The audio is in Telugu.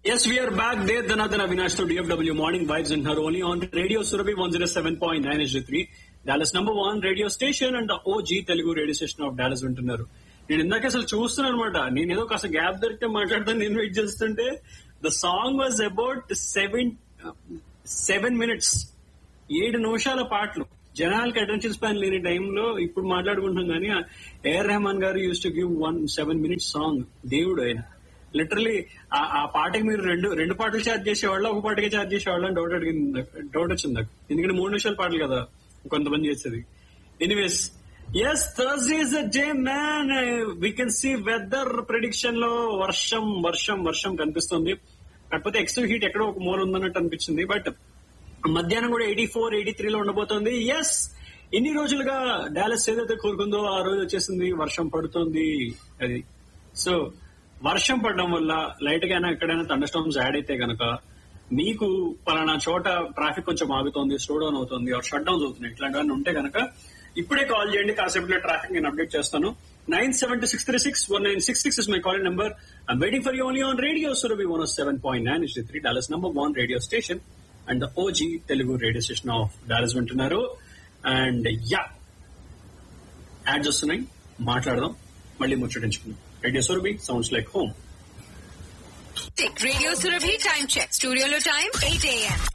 Yes, we are back there. Dhanadhan Avinash to DFW Morning Vibes in her only on Radio Surabhi 107.9 HD3, Dallas number one radio station and the OG Telugu radio station of Dallas వింటున్నారు నేను ఇందాక అసలు చూస్తున్నాను అనమాట నేను ఏదో కాస్త గ్యాప్ దొరికితే మాట్లాడతాను నేను వెయిట్ చేస్తుంటే the song was about seven seven minutes ఏడు నిమిషాల పాటలు జనాలకి అటెన్షన్ స్పాన్ లేని టైంలో ఇప్పుడు మాట్లాడుకుంటున్నాం కానీ ఏఆర్ రెహమాన్ గారు use to give one seven minutes song దేవుడు ఆయన లిటరలీ ఆ పాటకి మీరు రెండు రెండు పాటలు ఛార్జ్ చేసేవాళ్ళు ఒక పాటకి ఛార్జ్ చేసేవాళ్ళు అని డౌట్ అడిగింది డౌట్ వచ్చింది నాకు ఎందుకంటే మూడు నిమిషాల పాటలు కదా కొంతమంది చేసేది anyways yes Thursday is day man we can see weather prediction లో వర్షం వర్షం వర్షం కనిపిస్తుంది కాకపోతే ఎక్స్ట్రా హీట్ ఎక్కడో ఒక మూల ఉందన్నట్టు అనిపించింది బట్ మధ్యాహ్నం కూడా ఎయిటీ ఫోర్ ఎయిటీ త్రీ లో ఉండబోతోంది ఎస్ ఇన్ని రోజులుగా డాలస్ ఏదైతే కోరుకుందో ఆ రోజు వచ్చేసింది వర్షం పడుతుంది అది సో వర్షం పడడం వల్ల లైట్ గానే ఎక్కడైనా థండర్ స్టామ్స్ యాడ్ అయితే గనక మీకు పలానా చోట ట్రాఫిక్ కొంచెం ఆగుతోంది స్లో డౌన్ అవుతుంది ఆర్ షట్ డౌన్స్ అవుతుంది ఇట్లాంటివన్నీ ఉంటే గనక ఇప్పుడే కాల్ చేయండి కాసేపులో ట్రాఫిక్ నేను అప్డేట్ చేస్తాను nine seven two six three six one nine six six is my call number I'm waiting for you only on radio Surabhi one seven point nine is three Dallas number one radio station and the OG Telugu radio station of Dallas వింటున్నారు అండ్ యా యాడ్స్ వస్తున్నాయి మాట్లాడదాం మళ్ళీ ముచ్చటించుకుందాం radio Surabhi sounds like home Radio Surabhi time check. Studio lo time 8 a.m.